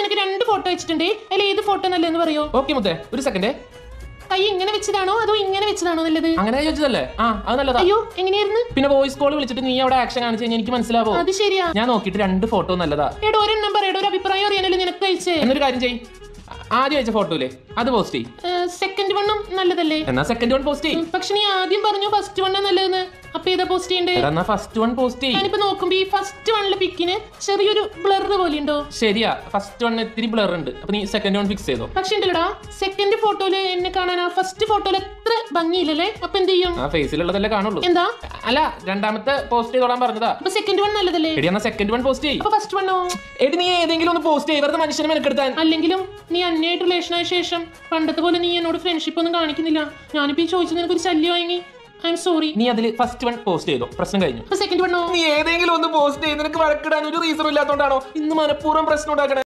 നിനക്ക് രണ്ട് ഫോട്ടോ വെച്ചിട്ടുണ്ട് അതിൽ ഏത് ഫോട്ടോ നല്ലതെന്ന് പറയോ ഓക്കെ മുത്തേ ഒരു സെക്കൻഡ് കൈ ഇങ്ങനെ വെച്ചതാണോ അതോ ഇങ്ങനെ വെച്ചതാണോ നല്ലത് അങ്ങനെ ചോദിച്ചതല്ലേ ആ അത് നല്ലതാ അയ്യോ എങ്ങനെയായിരുന്നു പിന്നെ വോയിസ് കോൾ വിളിച്ചിട്ട് നീ അവിടെ ആക്ഷൻ കാണിച്ചു കഴിഞ്ഞാൽ എനിക്ക് മനസ്സിലാവോ അത് ശരിയാ ഞാൻ നോക്കിയിട്ട് രണ്ട് ഫോട്ടോ നല്ലതാ എടോ ഒരെണ്ണം പറയടോ ഒരു അഭിപ്രായം അറിയാനല്ലോ നിനക്ക് കഴിച്ചേ എന്നൊരു കാര്യം ചെയ് ആദ്യം അയച്ച ഫോട്ടോ ഇല്ലേ അത് പോസ്റ്റ് ചെയ് സെക്കൻഡ് വണ്ണും നല്ലതല്ലേ എന്നാ സെക്കൻഡ് വൺ പോസ്റ്റ് ചെയ് പക്ഷെ നീ ആദ്യം പറഞ്ഞു ഫസ്റ്റ് വണ്ണാ നല്ലതെന്ന് അപ്പൊ ഏതാ പോസ്റ്റ് ചെയ്യണ്ടേ എടാ, എന്നാ ഫസ്റ്റ് വൺ പോസ്റ്റ് ചെയ് ഞാനിപ്പോ നോക്കുമ്പോ ഈ ഫസ്റ്റ് വണ്ണിലെ പിക്കിന് ചെറിയൊരു ബ്ലർ പോലെ ഉണ്ടോ ശരിയാ ഫസ്റ്റ് വൺ ഇത്തിരി ബ്ലർ ഉണ്ട് അപ്പൊ നീ സെക്കൻഡ് വൺ ഫിക്സ് ചെയ്തോ പക്ഷെ ഉണ്ടല്ലോടാ സെക്കൻഡ് ഫോട്ടോയില് എന്നെ കാണാൻ ആ ഫസ്റ്റ് ഫോട്ടോയിൽ എത്ര ഭംഗിയില്ലല്ലേ അപ്പൊ എന്ത് ചെയ്യും ആ ഫേസിലുള്ളതല്ലേ കാണുള്ളൂ എന്താ അല്ല രണ്ടാമത്തെ പോസ്റ്റ് ചെയ്തോളാൻ പറഞ്ഞതാ അപ്പൊ സെക്കൻഡ് വൺ നല്ലതല്ലേ എടി എന്നാ സെക്കൻഡ് വൺ പോസ്റ്റ് ചെയ് അപ്പൊ ഫസ്റ്റ് വണ്ണോ എടി നീ ഏതെങ്കിലും ഒന്ന് പോസ്റ്റ് ചെയ്യ് വെറുതെ മനുഷ്യനെ മെനക്കെടുത്താൻ അല്ലെങ്കിലും നീ അന്നയായിട്ട് റിലേഷൻ ആയ ശേഷം പണ്ടത്തെ പോലെ നീ എന്നോട് ഫ്രണ്ട്ഷിപ്പ് ഒന്നും കാണിക്കുന്നില്ല ഞാനിപ്പോ ഈ ചോദിച്ചത് നിനക്ക് ഒരു ശല്യം വാങ്ങി ഐ എം സോറി നീ അതിൽ ഫസ്റ്റ് വൺ പോസ്റ്റ് ചെയ്തോ പ്രശ്നം കഴിഞ്ഞു അപ്പൊ സെക്കൻഡ് വണ്ണോ നീ ഏതെങ്കിലും ഒന്ന് പോസ്റ്റ് ചെയ്ത് നിനക്ക് വഴക്കിടാൻ ഒരു റീസൺ ഇല്ലാത്തോണ്ടാണോ ഇന്ന് മനഃപൂർവ്വം പ്രശ്നം ഉണ്ടാക്കണേ